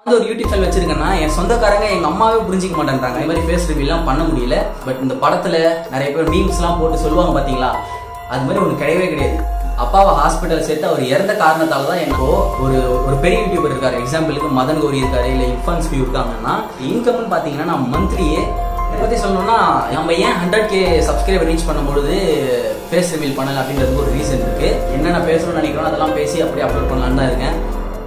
வந்து ஒரு YouTube channel வச்சிருக்கேன்னா என் சொந்தக்காரங்க எங்க அம்மாவே புரிஞ்சிக்க மாட்டேன்றாங்க இந்த மாதிரி ஃபேஸ் ரிவ்யூலாம் பண்ண முடியல பட் இந்த படத்துல நிறைய பேர் மீம்ஸ்லாம் போட்டு சொல்லுவாங்க பாத்தீங்களா அது மாதிரி ஒன்று கிடையவே கிடையாது அப்பாவை ஹாஸ்பிட்டல் சேர்த்து அவர் இறந்த காரணத்தால தான் எனக்கு ஒரு ஒரு பெரிய யூடியூபர் இருக்காரு எக்ஸாம்பிளுக்கு மதன் கௌரி இருக்காரு இல்ல இன்ஃபான்ஸ் வியூ இருக்காங்கன்னா இன்கம்னு பாத்தீங்கன்னா நான் மந்த்லியே இதை பத்தி சொல்லணும்னா நம்ம ஏன் ஹண்ட்ரட் கே சப்ஸ்கிரைபர் ரீச் பண்ணும்பொழுது ஃபேஸ் ரிவீல் பண்ணல அப்படின்றதுக்கு ஒரு ரீசன் இருக்கு என்னென்ன பேசணும்னு நினைக்கிறோம் அதெல்லாம் பேசி அப்படியே அப்லோட் பண்ணலான்னு தான் இருக்கேன்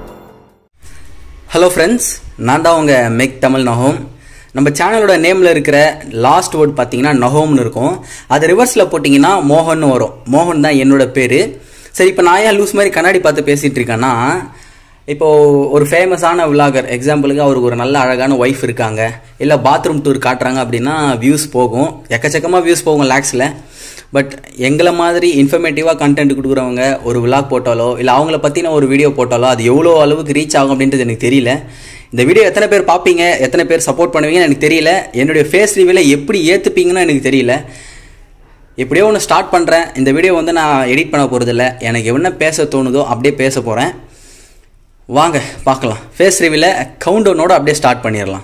ஹலோ ஃப்ரெண்ட்ஸ் நான் தான் உங்கள் மெக் தமிழ் நஹோம் நம்ம சேனலோட நேமில் இருக்கிற லாஸ்ட் வேர்ட் பார்த்தீங்கன்னா நஹோம்னு இருக்கும் அது ரிவர்ஸில் போட்டிங்கன்னா மோகன் வரும் மோகன் தான் என்னோட பேர் சரி இப்போ நான் ஏன் லூஸ் மாதிரி கண்ணாடி பார்த்து பேசிகிட்டு இருக்கேன்னா இப்போது ஒரு ஃபேமஸான விலாகர் எக்ஸாம்பிளுக்கு அவருக்கு ஒரு நல்ல அழகான ஒய்ஃப் இருக்காங்க இல்லை பாத்ரூம் டூர் காட்டுறாங்க அப்படின்னா வியூஸ் போகும் எக்கச்சக்கமாக வியூஸ் போகும் லேக்ஸில் பட் எங்களை மாதிரி இன்ஃபர்மேட்டிவாக கண்டென்ட் கொடுக்குறவங்க ஒரு விலாக் போட்டாலோ இல்லை அவங்கள பற்றின ஒரு வீடியோ போட்டாலோ அது எவ்வளோ அளவுக்கு ரீச் ஆகும் அப்படின்றது எனக்கு தெரியல இந்த வீடியோ எத்தனை பேர் பார்ப்பீங்க எத்தனை பேர் சப்போர்ட் பண்ணுவீங்கன்னு எனக்கு தெரியல என்னுடைய ஃபேஸ் ரிவியூவில் எப்படி ஏற்றுப்பீங்கன்னு எனக்கு தெரியல எப்படியோ ஒன்று ஸ்டார்ட் பண்ணுறேன் இந்த வீடியோ வந்து நான் எடிட் பண்ண போகிறதில்ல எனக்கு என்ன பேச தோணுதோ அப்படியே பேச போகிறேன் வாங்க பார்க்கலாம் ஃபேஸ் ரிவியூவில் கவுண்ட் டவுனோட அப்படியே ஸ்டார்ட் பண்ணிடலாம்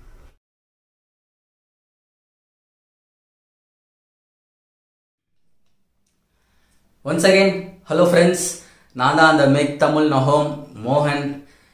ஒன்ஸ் அகைன் ஹலோ ஃப்ரெண்ட்ஸ் நான் தான் அந்த மேக் தமிழ் நஹோம் மோகன்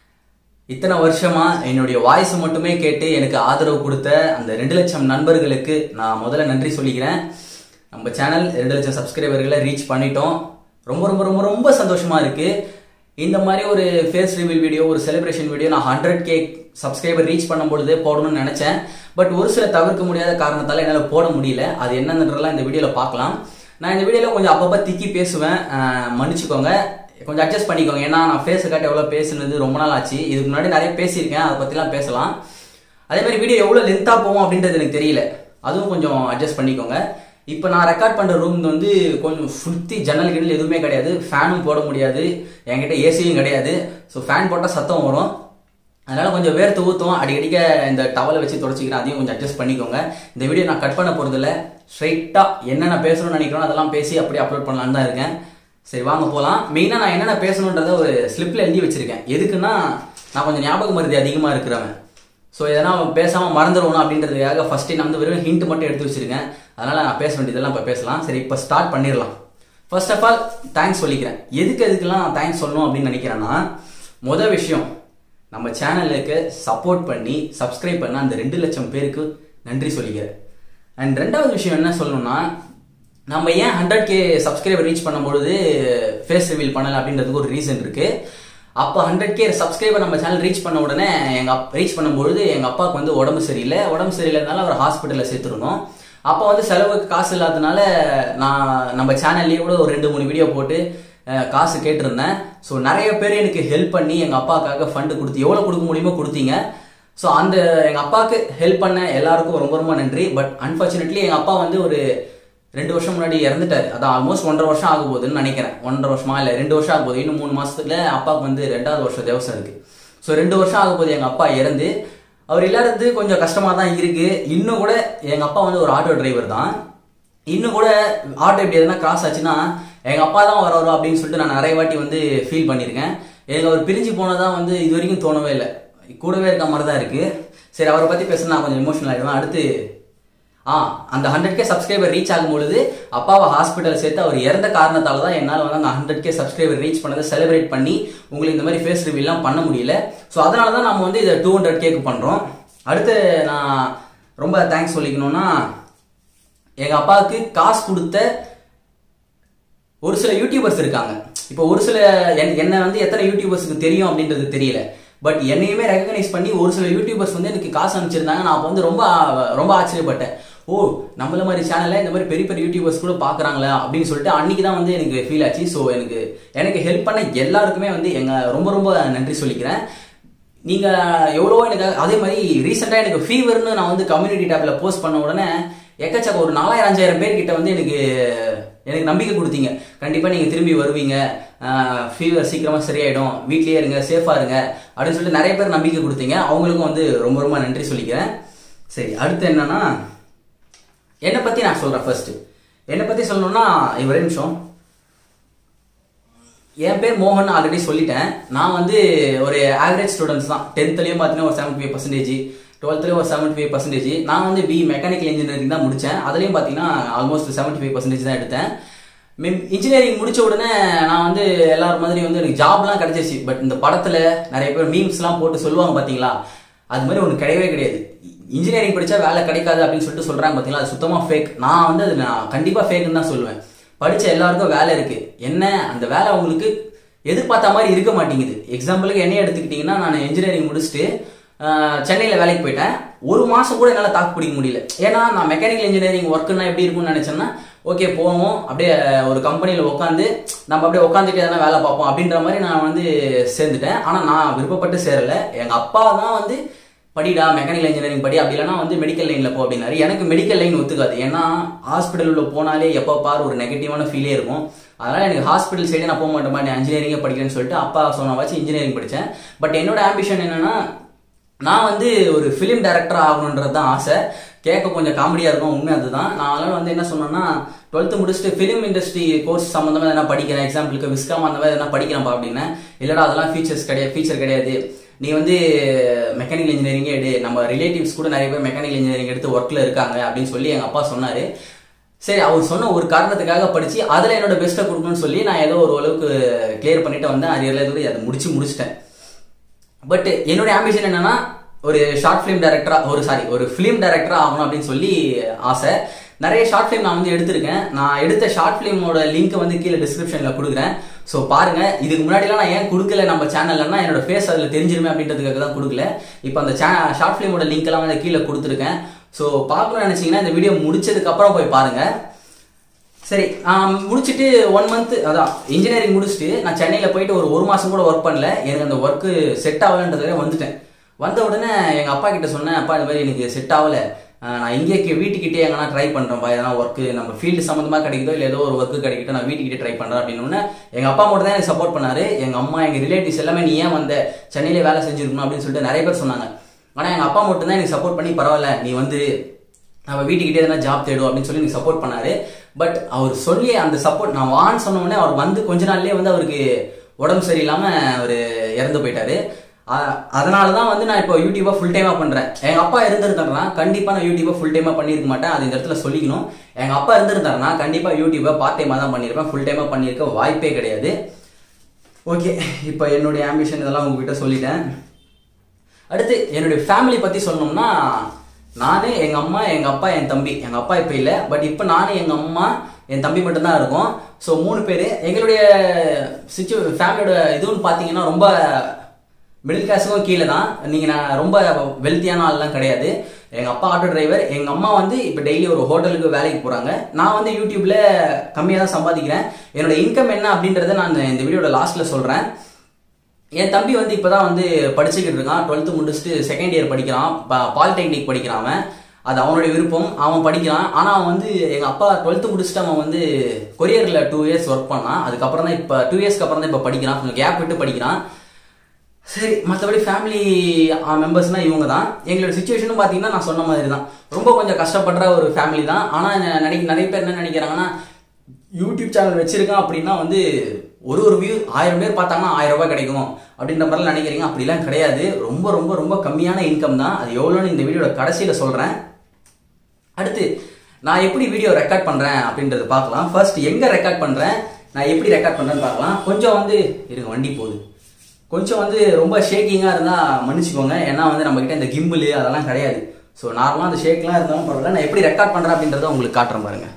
இத்தனை வருஷமா என்னுடைய வாய்ஸ் மட்டுமே கேட்டு எனக்கு ஆதரவு கொடுத்த அந்த ரெண்டு லட்சம் நண்பர்களுக்கு நான் முதல்ல நன்றி சொல்லிக்கிறேன் நம்ம சேனல் ரெண்டு லட்சம் சப்ஸ்கிரைபர்களை ரீச் பண்ணிட்டோம் ரொம்ப ரொம்ப ரொம்ப ரொம்ப சந்தோஷமா இருக்கு இந்த மாதிரி ஒரு ஃபேஸ் ரிவீல் வீடியோ ஒரு செலிப்ரேஷன் வீடியோ நான் ஹண்ட்ரட் கே சப்ஸ்கிரைபர் ரீச் பண்ணும்பொழுது போடணும்னு நினைச்சேன் பட் ஒரு சில தவிர்க்க முடியாத காரணத்தால என்னால் போட முடியல அது என்னன்றதெல்லாம் இந்த வீடியோவில் பார்க்கலாம் நான் இந்த வீடியோவில் கொஞ்சம் அப்பப்போ திக்கி பேசுவேன் அஹ் மன்னிச்சுக்கோங்க கொஞ்சம் அட்ஜஸ்ட் பண்ணிக்கோங்க ஏன்னா நான் ஃபேஸை காட்டி எவ்வளோ பேசுனது ரொம்ப நாள் ஆச்சு இதுக்கு முன்னாடி நிறைய பேசியிருக்கேன் அதை பற்றிலாம் பேசலாம் அதே மாதிரி வீடியோ எவ்வளோ லென்த்தாக போகும் அப்படின்றது எனக்கு தெரியல அதுவும் கொஞ்சம் அட்ஜஸ்ட் பண்ணிக்கோங்க இப்போ நான் ரெக்கார்ட் பண்ணுற ரூம் வந்து கொஞ்சம் சுற்றி ஜன்னல் கிடல் எதுவுமே கிடையாது ஃபேனும் போட முடியாது என்கிட்ட ஏசியும் கிடையாது ஸோ ஃபேன் போட்டால் சத்தம் வரும் அதனால கொஞ்சம் வேர்த்து ஊற்றும் அடிக்கடிக்க இந்த டவலை வச்சு தொடச்சிக்கிறேன் அதையும் கொஞ்சம் அட்ஜஸ்ட் பண்ணிக்கோங்க இந்த வீடியோ நான் கட் பண்ண போகிறதில்ல ஸ்ட்ரைட்டாக என்னென்ன பேசணும்னு நினைக்கிறோம் அதெல்லாம் பேசி அப்படியே அப்லோட் பண்ணலான்னு தான் இருக்கேன் சரி வாங்க போகலாம் மெயினாக நான் என்னென்ன பேசணுன்றத ஒரு ஸ்லிப்பில் எழுதி வச்சிருக்கேன் எதுக்குன்னா நான் கொஞ்சம் ஞாபக மருதி அதிகமாக இருக்கிறவன் ஸோ எதனா பேசாமல் மறந்துடணும் அப்படின்றதுக்காக ஃபஸ்ட்டு நான் வந்து வெறும் ஹிண்ட் மட்டும் எடுத்து வச்சிருக்கேன் அதனால் நான் பேச வேண்டியதெல்லாம் இப்போ பேசலாம் சரி இப்போ ஸ்டார்ட் பண்ணிடலாம் ஃபர்ஸ்ட் ஆஃப் ஆல் தேங்க்ஸ் சொல்லிக்கிறேன் எதுக்கு எதுக்கெல்லாம் தேங்க்ஸ் சொல்லணும் அப்படின்னு நினைக்கிறேன்னா மொதல் விஷயம் நம்ம சேனலுக்கு சப்போர்ட் பண்ணி சப்ஸ்கிரைப் பண்ண அந்த ரெண்டு லட்சம் பேருக்கு நன்றி சொல்லிக்கிறேன் அண்ட் ரெண்டாவது விஷயம் என்ன சொல்லணும்னா நம்ம ஏன் ஹண்ட்ரட் கே சப்ஸ்கிரைபர் ரீச் பண்ணும்பொழுது ஃபேஸ் ரிவீல் பண்ணல அப்படின்றதுக்கு ஒரு ரீசன் இருக்கு அப்போ ஹண்ட்ரட் கே சப்ஸ்கிரைபர் நம்ம சேனல் ரீச் பண்ண உடனே எங்க அப் ரீச் பண்ணும்பொழுது எங்க அப்பாவுக்கு வந்து உடம்பு சரியில்லை உடம்பு சரியில்லைனால அவர் ஹாஸ்பிட்டலில் சேர்த்துருந்தோம் அப்போ வந்து செலவுக்கு காசு இல்லாததுனால நான் நம்ம சேனல்லேயே கூட ஒரு ரெண்டு மூணு வீடியோ போட்டு அஹ், காசு கேட்டிருந்தேன் ஸோ நிறைய பேர் எனக்கு ஹெல்ப் பண்ணி எங்கள் அப்பாவுக்காக ஃபண்டு கொடுத்து எவ்வளோ கொடுக்க முடியுமோ கொடுத்தீங்க ஸோ அந்த எங்கள் அப்பாவுக்கு ஹெல்ப் பண்ண எல்லாருக்கும் ரொம்ப ரொம்ப நன்றி பட் அன்ஃபார்ச்சுனேட்லி எங்கள் அப்பா வந்து ஒரு ரெண்டு வருஷம் முன்னாடி இறந்துட்டாரு அதான் ஆல்மோஸ்ட் ஒன்றரை வருஷம் ஆக போகுதுன்னு நினைக்கிறேன் ஒன்றரை வருஷமா இல்லை ரெண்டு வருஷம் ஆக போகுது இன்னும் மூணு மாசத்துல அப்பாவுக்கு வந்து ரெண்டாவது வருஷம் தேவசம் இருக்கு ஸோ ரெண்டு வருஷம் ஆக போகுது எங்கள் அப்பா இறந்து அவர் இல்லாதது கொஞ்சம் கஷ்டமா தான் இருக்கு இன்னும் கூட எங்கள் அப்பா வந்து ஒரு ஆட்டோ டிரைவர் தான் இன்னும் கூட ஆட்டோ எப்படி எதுனா கிராஸ் ஆச்சுன்னா எங்க அப்பா தான் வரோம் அப்படின்னு சொல்லிட்டு நான் நிறைய வாட்டி வந்து ஃபீல் பண்ணியிருக்கேன் எனக்கு அவர் பிரிஞ்சு போனதா வந்து இது வரைக்கும் தோணவே இல்லை கூடவே இருக்க மாதிரி தான் இருக்கு சரி அவரை பத்தி பேச நான் கொஞ்சம் எமோஷனல் ஆயிடுவேன் அடுத்து ஆ அந்த ஹண்ட்ரட் கே சப்ஸ்கிரைபர் ரீச் ஆகும் பொழுது அப்பாவை ஹாஸ்பிட்டல் சேர்த்து அவர் இறந்த காரணத்தால தான் என்னால் வந்து அந்த ஹண்ட்ரட் கே சப்ஸ்கிரைபர் ரீச் பண்ணதை செலிப்ரேட் பண்ணி உங்களுக்கு இந்த மாதிரி ஃபேஸ் ரிவீல்லாம் பண்ண முடியல ஸோ அதனால தான் நம்ம வந்து இதை டூ ஹண்ட்ரட் கேக்கு பண்ணுறோம் அடுத்து நான் ரொம்ப தேங்க்ஸ் சொல்லிக்கணும்னா எங்கள் அப்பாவுக்கு காசு கொடுத்த ஒரு சில யூடியூபர்ஸ் இருக்காங்க இப்போ ஒரு சில என்- என்ன வந்து எத்தனை யூடியூபர்ஸ்க்கு தெரியும் அப்படின்றது தெரியல பட் என்னையுமே ரெகக்னைஸ் பண்ணி ஒரு சில யூடியூபர்ஸ் வந்து எனக்கு காசு அனுப்பிச்சிருந்தாங்க நான் அப்போ வந்து ரொம்ப ரொம்ப ஆச்சரியப்பட்டேன் ஓ நம்மள மாதிரி சேனல்ல இந்த மாதிரி பெரிய பெரிய யூடியூபர்ஸ் கூட பாக்குறாங்களா அப்படின்னு சொல்லிட்டு அன்னைக்கு தான் வந்து எனக்கு ஃபீல் ஆச்சு ஸோ எனக்கு எனக்கு ஹெல்ப் பண்ண எல்லாருக்குமே வந்து எங்க ரொம்ப ரொம்ப நன்றி சொல்லிக்கிறேன் நீங்க எவ்வளவோ எனக்கு அதே மாதிரி ரீசெண்டா எனக்கு ஃபீவர்னு நான் வந்து கம்யூனிட்டி டேப்ல போஸ்ட் பண்ண உடனே எக்கச்சக்க ஒரு நாலாயிரம் அஞ்சாயிரம் பேர் கிட்ட வந்து எனக்கு எனக்கு நம்பிக்கை கொடுத்தீங்க கண்டிப்பா நீங்க திரும்பி வருவீங்க ஃபீவர் சீக்கிரமா சரியாயிடும் வீட்லயே இருங்க சேஃபா இருங்க அப்படின்னு சொல்லிட்டு நிறைய பேர் நம்பிக்கை கொடுத்தீங்க அவங்களுக்கும் வந்து ரொம்ப ரொம்ப நன்றி சொல்லிக்கிறேன் சரி அடுத்து என்னன்னா என்னை பத்தி நான் சொல்றேன் ஃபர்ஸ்ட் என்னை பத்தி சொல்லணும்னா ஒரே நிமிஷம் என் பேர் மோகன் ஆல்ரெடி சொல்லிட்டேன் நான் வந்து ஒரு ஆவரேஜ் ஸ்டூடெண்ட்ஸ் தான் டென்த்லயும் பார்த்தீங்கன்னா ஒரு செவன்டி ஃபைவ் பர்சன்டேஜ் டுவெல்த்லேயும் ஒரு செவன்டி ஃபைவ் பர்சன்டேஜ் நான் வந்து பி மெக்கானிக்கல் இன்ஜினியரிங் தான் முடித்தேன் அதுலேயும் பார்த்தீங்கன்னா ஆல்மோஸ்ட் செவன்டி ஃபைவ் பர்சன்டேஜ் தான் எடுத்தேன் இன்ஜினியரிங் முடிச்ச உடனே நான் வந்து எல்லாரும் மாதிரி வந்து எனக்கு ஜாப்லாம் கிடைச்சிருச்சு பட் இந்த படத்துல நிறைய பேர் மீம்ஸ்லாம் போட்டு சொல்லுவாங்க பாத்தீங்களா அது மாதிரி ஒன்று கிடையவே கிடையாது இன்ஜினியரிங் படிச்சா வேலை கிடைக்காது அப்படின்னு சொல்லிட்டு சொல்றாங்க பாத்தீங்களா அது சுத்தமா ஃபேக் நான் வந்து அது நான் கண்டிப்பா ஃபேக்னு தான் சொல்லுவேன் படிச்ச எல்லாருக்கும் வேலை இருக்கு என்ன அந்த வேலை உங்களுக்கு எதிர்பார்த்த மாதிரி இருக்க மாட்டேங்குது எக்ஸாம்பிளுக்கு என்னைய எடுத்துக்கிட்டீங்கன்னா நான் இன்ஜினியரிங் முடிச்சுட்டு ஆஹ், சென்னையில வேலைக்கு போயிட்டேன் ஒரு மாசம் கூட என்னால தாக்கு பிடிக்க முடியல ஏன்னா நான் மெக்கானிக்கல் இன்ஜினியரிங் ஒர்க்குன்னா எப்படி இருக்கும்னு நினைச்சேன்னா ஓகே போவோம் அப்படியே ஒரு கம்பெனியில் உட்காந்து நம்ம அப்படியே உட்காந்துட்டு எதனா வேலை பார்ப்போம் அப்படின்ற மாதிரி நான் வந்து சேர்ந்துட்டேன் ஆனால் நான் விருப்பப்பட்டு சேரல எங்கள் அப்பா தான் வந்து படிடா மெக்கானிக்கல் இன்ஜினியரிங் படி அப்படி இல்லைனா வந்து மெடிக்கல் லைனில் போ அப்படின்னாரு எனக்கு மெடிக்கல் லைன் ஒத்துக்காது ஏன்னா ஹாஸ்பிட்டல் உள்ள போனாலே எப்போ பாரு ஒரு நெகட்டிவான ஃபீலே இருக்கும் அதனால எனக்கு ஹாஸ்பிட்டல் சைடு நான் போக மாட்டேன் நான் இன்ஜினியரிங்கே படிக்கிறேன்னு சொல்லிட்டு அப்பா சொன்ன வச்சு இன்ஜினியரிங் படித்தேன் பட் என்னோட ஆம்பிஷன் என்னன்னா நான் வந்து ஒரு ஃபிலிம் டைரக்டர் ஆகணுன்றது தான் ஆசை கேட்க கொஞ்சம் காமெடியாக இருக்கும் உண்மை அதுதான் நான் அதனால வந்து என்ன சொன்னேன்னா டுவெல்த்து முடிச்சுட்டு ஃபிலிம் இண்டஸ்ட்ரி கோர்ஸ் சம்மந்தமாக எதனா படிக்கிறேன் எக்ஸாம்பிளுக்கு விஸ்காம் அந்த மாதிரி எதனா படிக்கிறேன்ப்பா அப்படின்னு இல்லடா அதெல்லாம் ஃபீச்சர்ஸ் கிடையாது ஃபீச்சர் கிடையாது நீ வந்து மெக்கானிக்கல் இன்ஜினியரிங்கே எடு நம்ம ரிலேட்டிவ்ஸ் கூட நிறைய பேர் மெக்கானிக்கல் இன்ஜினியரிங் எடுத்து ஒர்க்கில் இருக்காங்க அப்படின்னு சொல்லி எங்கள் அப்பா சொன்னார் சரி அவர் சொன்ன ஒரு காரணத்துக்காக படிச்சு அதுல என்னோட பெஸ்ட்டை கொடுக்கணும்னு சொல்லி நான் ஏதோ ஒரு அளவுக்கு கிளியர் பண்ணிட்டு வந்தேன் அரியர்ல இருந்து அதை முடிச்சு முடிச்சிட்டேன் பட் என்னோட ஆம்பிஷன் என்னன்னா ஒரு ஷார்ட் ஃபிலிம் டைரக்டரா ஒரு சாரி ஒரு ஃபிலிம் டைரக்டரா ஆகணும் அப்படின்னு சொல்லி ஆசை நிறைய ஷார்ட் ஃபிலிம் நான் வந்து எடுத்திருக்கேன் நான் எடுத்த ஷார்ட் ஃபிலிமோட லிங்க் வந்து கீழே டிஸ்கிரிப்ஷன்ல கொடுக்குறேன் ஸோ பாருங்க இதுக்கு முன்னாடிலாம் நான் ஏன் கொடுக்கல நம்ம சேனல்லன்னா என்னோட ஃபேஸ் அதில் தெரிஞ்சிருமே அப்படின்றதுக்காக தான் கொடுக்கல இப்போ அந்த சே ஷார்ட் ஃபிலிமோட லிங்க் எல்லாம் வந்து கீழே கொடுத்துருக்கேன் ஸோ பார்க்கணும்னு நினைச்சீங்கன்னா இந்த வீடியோ முடிச்சதுக்கு அப்புறம் போய் பாருங்க சரி ஆம், முடிச்சிட்டு ஒன் மந்த் அதான் இன்ஜினியரிங் முடிச்சுட்டு நான் சென்னையில் போயிட்டு ஒரு ஒரு மாசம் கூட ஒர்க் பண்ணல எனக்கு அந்த ஒர்க்கு செட் ஆகலன்றதுக்காக வந்துட்டேன் வந்த உடனே எங்கள் அப்பா கிட்ட சொன்னேன் அப்பா இந்த மாதிரி எனக்கு செட் ஆகல ஆஹ், நான் இங்கே வீட்டுக்கிட்டே எங்கன்னா ட்ரை பண்ணுறேன்ப்பா எதனா ஒர்க்கு நம்ம ஃபீல்டு சம்மந்தமாக கிடைக்குதோ இல்லை ஏதோ ஒரு ஒர்க்கு கிடைக்கட்டும் நான் வீட்டுக்கிட்டே ட்ரை பண்ணுறேன் அப்படின்னு எங்கள் அப்பா மட்டும் தான் எனக்கு சப்போர்ட் பண்ணாரு எங்கள் அம்மா எங்கள் ரிலேட்டிவ்ஸ் எல்லாமே நீ ஏன் வந்த சென்னையிலே வேலை செஞ்சிருக்கணும் அப்படின்னு சொல்லிட்டு நிறைய பேர் சொன்னாங்க ஆனால் எங்கள் அப்பா மட்டும் தான் எனக்கு சப்போர்ட் பண்ணி பரவாயில்ல நீ வந்து நம்ம வீட்டுக்கிட்டே எதனா ஜாப் தேடும் அப்படின்னு சொல்லி எனக்கு சப்போர்ட் பண்ணாரு பட் அவர் சொல்லி அந்த சப்போர்ட் நான் வான்னு சொன்ன உடனே அவர் வந்து கொஞ்ச நாள்லயே வந்து அவருக்கு உடம்பு சரியில்லாம அவர் இறந்து போயிட்டாரு அ- அதனால தான் வந்து நான் இப்போ யூடியூபா ஃபுல் டைமா பண்றேன் எங்க அப்பா இருந்திருந்தாருன்னா கண்டிப்பா நான் யூடியூபா ஃபுல் டைமா பண்ணியிருக்க மாட்டேன் அது இந்த இடத்துல சொல்லிக்கணும் எங்க அப்பா இருந்திருந்தாருன்னா கண்டிப்பா யூடியூபா பார்ட் டைமா தான் பண்ணியிருப்பேன் ஃபுல் டைமா பண்ணியிருக்க வாய்ப்பே கிடையாது ஓகே இப்போ என்னுடைய ஆம்பிஷன் இதெல்லாம் உங்ககிட்ட சொல்லிட்டேன் அடுத்து என்னுடைய ஃபேமிலி பத்தி சொல்லணும்னா நானு எங்க அம்மா எங்க அப்பா என் தம்பி எங்க அப்பா இப்ப இல்ல பட் இப்ப நானு எங்க அம்மா என் தம்பி மட்டும்தான் இருக்கோம் ஸோ மூணு பேர் எங்களுடைய சிச்சு ஃபேமிலியோட இதுன்னு பார்த்தீங்கன்னா ரொம்ப மிடில் கிளாஸுக்கும் கீழே தான் நீங்க நான் ரொம்ப வெல்த்தியான ஆள்லாம் கிடையாது எங்க அப்பா ஆட்டோ டிரைவர் எங்க அம்மா வந்து இப்போ டெய்லி ஒரு ஹோட்டலுக்கு வேலைக்கு போறாங்க நான் வந்து யூடியூப்ல கம்மியாக தான் சம்பாதிக்கிறேன் என்னோட இன்கம் என்ன அப்படின்றத நான் இந்த வீடியோட லாஸ்ட்ல சொல்றேன் என் தம்பி வந்து இப்பதான் வந்து படிச்சுக்கிட்டு இருக்கான் டுவெல்த்து முடிச்சுட்டு செகண்ட் இயர் படிக்கிறான் பாலிடெக்னிக் படிக்கிறான் அவன் அது அவனுடைய விருப்பம் அவன் படிக்கிறான் ஆனா அவன் வந்து எங்க அப்பா டுவெல்த்து முடிச்சுட்டு அவன் வந்து கொரியர்ல டூ இயர்ஸ் ஒர்க் பண்ணான் அதுக்கப்புறம் தான் இப்போ டூ இயர்ஸ்க்கு அப்புறம் தான் இப்போ படிக்கிறான் கொஞ்சம் கேப் விட்டு படிக்கிறான் சரி மற்றபடி ஃபேமிலி மெம்பர்ஸ்னா இவங்க தான் எங்களோட சுச்சுவேஷனும் பார்த்தீங்கன்னா நான் சொன்ன மாதிரி தான் ரொம்ப கொஞ்சம் கஷ்டப்படுற ஒரு ஃபேமிலி தான் ஆனால் நினைக்க நிறைய பேர் என்ன நினைக்கிறாங்கன்னா யூடியூப் சேனல் வச்சிருக்கான் அப்படின்னா வந்து ஒரு ஒரு வியூ ஆயிரம் பேர் பார்த்தாங்கன்னா ஆயிரம் ரூபாய் கிடைக்கும் அப்படின்ற மாதிரிலாம் நினைக்கிறீங்க அப்படிலாம் கிடையாது ரொம்ப ரொம்ப ரொம்ப கம்மியான இன்கம் தான் அது எவ்வளோன்னு இந்த வீடியோட கடைசியில் சொல்கிறேன் அடுத்து நான் எப்படி வீடியோ ரெக்கார்ட் பண்றேன் அப்படின்றத பார்க்கலாம் ஃபர்ஸ்ட் எங்க ரெக்கார்ட் பண்றேன் நான் எப்படி ரெக்கார்ட் பண்றேன்னு பார்க்கலாம் கொஞ்சம் வந்து இருங்க வண்டி போகுது கொஞ்சம் வந்து ரொம்ப ஷேக்கிங்கா இருந்தா மன்னிச்சுக்கோங்க ஏன்னா வந்து நம்ம கிட்ட இந்த கிம்பிள் அதெல்லாம் கிடையாது ஸோ நார்மலாக அந்த ஷேக்லாம் இருந்தாலும் பரவாயில்ல நான் எப்படி ரெக்கார்ட் பண்றேன் அப்படின்றத உங்களுக்கு காட்டுறேன் பாருங்க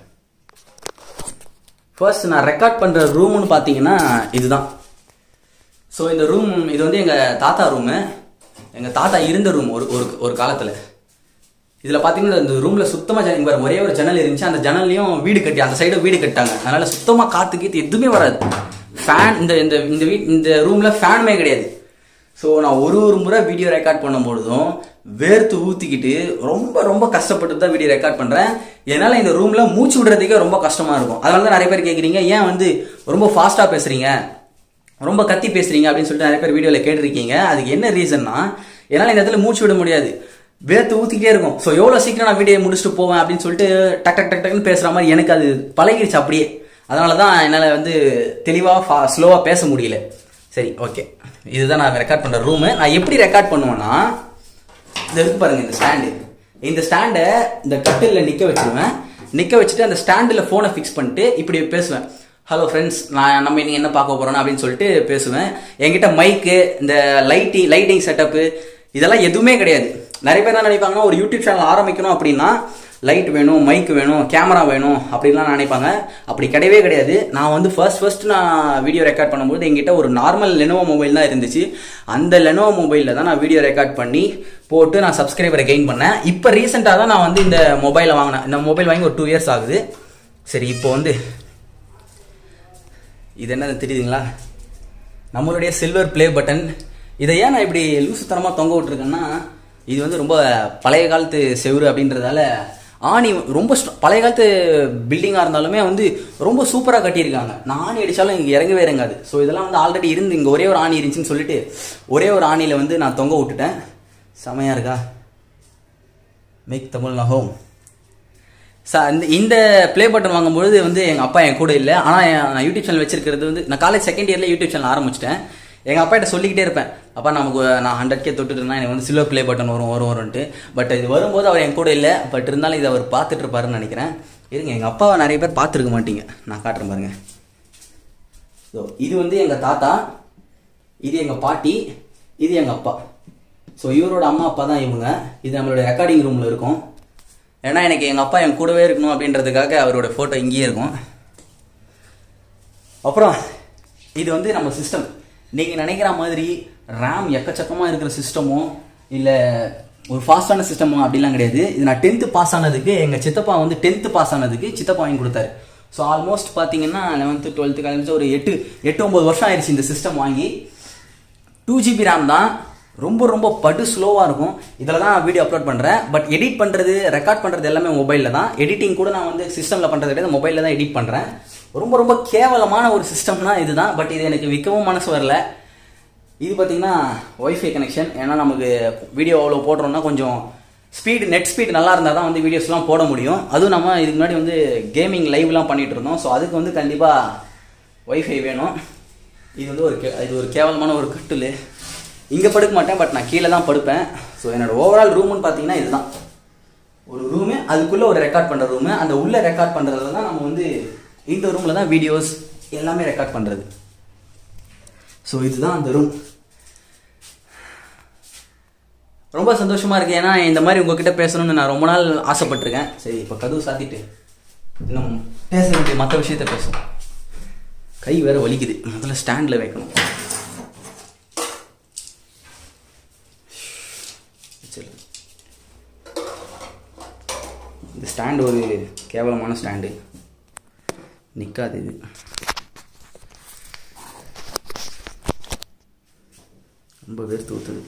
ஃபர்ஸ்ட் நான் ரெக்கார்ட் பண்ற ரூம்னு பார்த்தீங்கன்னா இதுதான் ஸோ இந்த ரூம் இது வந்து எங்க தாத்தா ரூமு எங்க தாத்தா இருந்த ரூம் ஒரு ஒரு ஒரு காலத்துல இதுல பாத்தீங்கன்னா இந்த ரூம்ல சுத்தமா ஜன- இங்க பாரு, ஒரே ஒரு ஜன்னல் இருந்துச்சு அந்த ஜன்னல்லையும் வீடு கட்டி அந்த சைடு வீடு கட்டாங்க அதனால சுத்தமா காத்து கீத்து எதுவுமே வராது ஃபேன் இந்த இந்த இந்த வீ இந்த ரூம்ல ஃபேனுமே கிடையாது ஸோ நான் ஒரு ஒரு முறை வீடியோ ரெக்கார்ட் பண்ணும் பொழுதும் வேர்த்து ஊத்திக்கிட்டு ரொம்ப ரொம்ப கஷ்டப்பட்டு தான் வீடியோ ரெக்கார்ட் பண்றேன் என்னால இந்த ரூம்ல மூச்சு விடுறதுக்கே ரொம்ப கஷ்டமா இருக்கும் அதனால தான் நிறைய பேர் கேக்குறீங்க ஏன் வந்து ரொம்ப ஃபாஸ்டா பேசுறீங்க ரொம்ப கத்தி பேசுறீங்க அப்படின்னு சொல்லிட்டு நிறைய பேர் வீடியோல கேட்டிருக்கீங்க அதுக்கு என்ன ரீசன்னா என்னால இந்த இடத்துல மூச்சு விட முடியாது வேர்த்து ஊத்திக்கிட்டே இருக்கும் ஸோ எவ்வளோ சீக்கிரம் நான் வீடியோ முடிச்சுட்டு போவேன் அப்படின்னு சொல்லிட்டு டக் டக் டக் டக்னு பேசுற மாதிரி எனக்கு அது பழகிடுச்சு அப்படியே அதனால தான் என்னால் வந்து தெளிவாக ஸ்லோவாக பேச முடியல சரி ஓகே இதுதான் நான் ரெக்கார்ட் பண்ணுற ரூமு நான் எப்படி ரெக்கார்ட் பண்ணுவேன்னா இது இருக்கு பாருங்க இந்த ஸ்டாண்டு இந்த ஸ்டாண்டை இந்த கட்டிலில் நிற்க வச்சிருவேன் நிற்க வச்சுட்டு அந்த ஸ்டாண்டில் ஃபோனை ஃபிக்ஸ் பண்ணிட்டு இப்படி பேசுவேன் ஹலோ ஃப்ரெண்ட்ஸ் நான் நம்ம இன்னைக்கு என்ன பார்க்க போறோம் அப்படின்னு சொல்லிட்டு பேசுவேன் என்கிட்ட மைக்கு இந்த லைட்டி லைட்டிங் செட்டப்பு இதெல்லாம் எதுவுமே கிடையாது நிறைய பேர் என்ன நினைப்பாங்கன்னா ஒரு யூடியூப் சேனல் ஆரம்பிக்கணும் அப்படின்னா லைட் வேணும் மைக் வேணும் கேமரா வேணும் அப்படின்லாம் நினைப்பாங்க அப்படி கிடையவே கிடையாது நான் வந்து ஃபர்ஸ்ட் ஃபர்ஸ்ட் நான் வீடியோ ரெக்கார்ட் பண்ணும்போது என்கிட்ட ஒரு நார்மல் லெனோவோ மொபைல் தான் இருந்துச்சு அந்த லெனோவோ மொபைலில் தான் நான் வீடியோ ரெக்கார்ட் பண்ணி போட்டு நான் சப்ஸ்கிரைபரை கெயின் பண்ணேன் இப்போ ரீசெண்டாக தான் நான் வந்து இந்த மொபைலை வாங்கினேன் இந்த மொபைல் வாங்கி ஒரு டூ இயர்ஸ் ஆகுது சரி இப்போ வந்து இது என்ன தெரியுதுங்களா நம்மளுடைய சில்வர் ப்ளே பட்டன் இதை ஏன் நான் இப்படி லூசுத்தனமாக தொங்க விட்டுருக்கேன்னா இது வந்து ரொம்ப பழைய காலத்து செவுரு அப்படின்றதால ஆணி ரொம்ப ஸ்ட்ர- பழைய காலத்து பில்டிங்காக இருந்தாலுமே வந்து ரொம்ப சூப்பராக கட்டியிருக்காங்க நான் ஆணி அடித்தாலும் இங்கே இறங்கவே இறங்காது ஸோ இதெல்லாம் வந்து ஆல்ரெடி இருந்து இங்கே ஒரே ஒரு ஆணி இருந்துச்சுன்னு சொல்லிட்டு ஒரே ஒரு ஆணியில் வந்து நான் தொங்க விட்டுட்டேன் செமையாக இருக்கா மேக் தமிழ் நகோம் சார் இந்த இந்த ப்ளே பட்டன் வாங்கும்பொழுது வந்து எங்கள் அப்பா என் கூட இல்லை ஆனால் நான் யூடியூப் சேனல் வச்சிருக்கிறது வந்து நான் காலேஜ் செகண்ட் இயரில் யூடியூப் சேனல் ஆரம்பிச்சிட்டேன் எங்கள் அப்பா கிட்ட சொல்லிக்கிட்டே இருப்பேன் அப்பா நமக்கு நான் ஹண்ட்ரட் கே தொட்டுட்டு இருந்தா எனக்கு வந்து சில்வர் ப்ளே பட்டன் வரும் வரும் வரும்ன்ட்டு பட் இது வரும்போது அவர் என் கூட இல்லை பட் இருந்தாலும் இதை அவர் பார்த்துட்டு இருப்பாருன்னு நினைக்கிறேன் இருங்க எங்கள் அப்பாவை நிறைய பேர் பார்த்துருக்க மாட்டீங்க நான் காட்டுறேன் பாருங்க ஸோ இது வந்து எங்கள் தாத்தா இது எங்கள் பாட்டி இது எங்கள் அப்பா ஸோ இவரோட அம்மா அப்பா தான் இவங்க இது நம்மளோட ரெக்கார்டிங் ரூமில் இருக்கும் ஏன்னா எனக்கு எங்கள் அப்பா என் கூடவே இருக்கணும் அப்படின்றதுக்காக அவரோட ஃபோட்டோ இங்கேயே இருக்கும் அப்புறம் இது வந்து நம்ம சிஸ்டம் நீங்கள் நினைக்கிற மாதிரி ரேம் எக்கச்சக்கமாக இருக்கிற சிஸ்டமோ இல்லை ஒரு ஃபாஸ்டான சிஸ்டமோ அப்படிலாம் கிடையாது இது நான் டென்த்து பாஸ் ஆனதுக்கு எங்கள் சித்தப்பா வந்து டென்த்து பாஸ் ஆனதுக்கு சித்தப்பா வாங்கி கொடுத்தாரு ஸோ ஆல்மோஸ்ட் பார்த்தீங்கன்னா லெவன்த்து டுவெல்த்து காலேஜ் ஒரு எட்டு எட்டு ஒம்பது வருஷம் ஆயிடுச்சு இந்த சிஸ்டம் வாங்கி டூ ஜிபி ரேம் தான் ரொம்ப ரொம்ப படு ஸ்லோவாக இருக்கும் இதில் தான் வீடியோ அப்லோட் பண்ணுறேன் பட் எடிட் பண்ணுறது ரெக்கார்ட் பண்ணுறது எல்லாமே மொபைலில் தான் எடிட்டிங் கூட நான் வந்து சிஸ்டமில் பண்ணுறது கிடையாது மொபைலில் தான் எடிட் பண்ணுறேன் ரொம்ப ரொம்ப கேவலமான ஒரு சிஸ்டம்னா இதுதான் பட் இது எனக்கு விற்கவும் மனசு வரல இது பார்த்தீங்கன்னா ஒய்ஃபை கனெக்ஷன் ஏன்னா நமக்கு வீடியோ அவ்வளோ போடுறோம்னா கொஞ்சம் ஸ்பீடு நெட் ஸ்பீட் நல்லா இருந்தால் தான் வந்து வீடியோஸ்லாம் போட முடியும் அதுவும் நம்ம இதுக்கு முன்னாடி வந்து கேமிங் லைவ்லாம் பண்ணிட்டு இருந்தோம் ஸோ அதுக்கு வந்து கண்டிப்பாக ஒய்ஃபை வேணும் இது வந்து ஒரு கே- இது ஒரு கேவலமான ஒரு கட்டில் இங்கே படுக்க மாட்டேன் பட் நான் கீழே தான் படுப்பேன் ஸோ என்னோட ஓவரால் ரூம்னு பார்த்தீங்கன்னா இதுதான் ஒரு ரூமு அதுக்குள்ளே ஒரு ரெக்கார்ட் பண்ணுற ரூமு அந்த உள்ளே ரெக்கார்ட் பண்ணுறதுல தான் நம்ம வந்து இந்த ரூமில் தான் வீடியோஸ் எல்லாமே ரெக்கார்ட் பண்ணுறது ஸோ இதுதான் அந்த ரூம் ரொம்ப சந்தோஷமா இருக்கு ஏன்னா இந்த மாதிரி உங்ககிட்ட பேசணும்னு நான் ரொம்ப நாள் ஆசைப்பட்டிருக்கேன் சரி இப்போ கதவு சாத்திட்டு இன்னும் பேச வேண்டிய மற்ற விஷயத்த பேசுவோம் கை வேற வலிக்குது முதல்ல ஸ்டாண்டில் வைக்கணும் சரி. இந்த ஸ்டாண்டு ஒரு கேவலமான ஸ்டாண்டு நிற்காது இது ரொம்ப வேர்த்து ஊற்றுது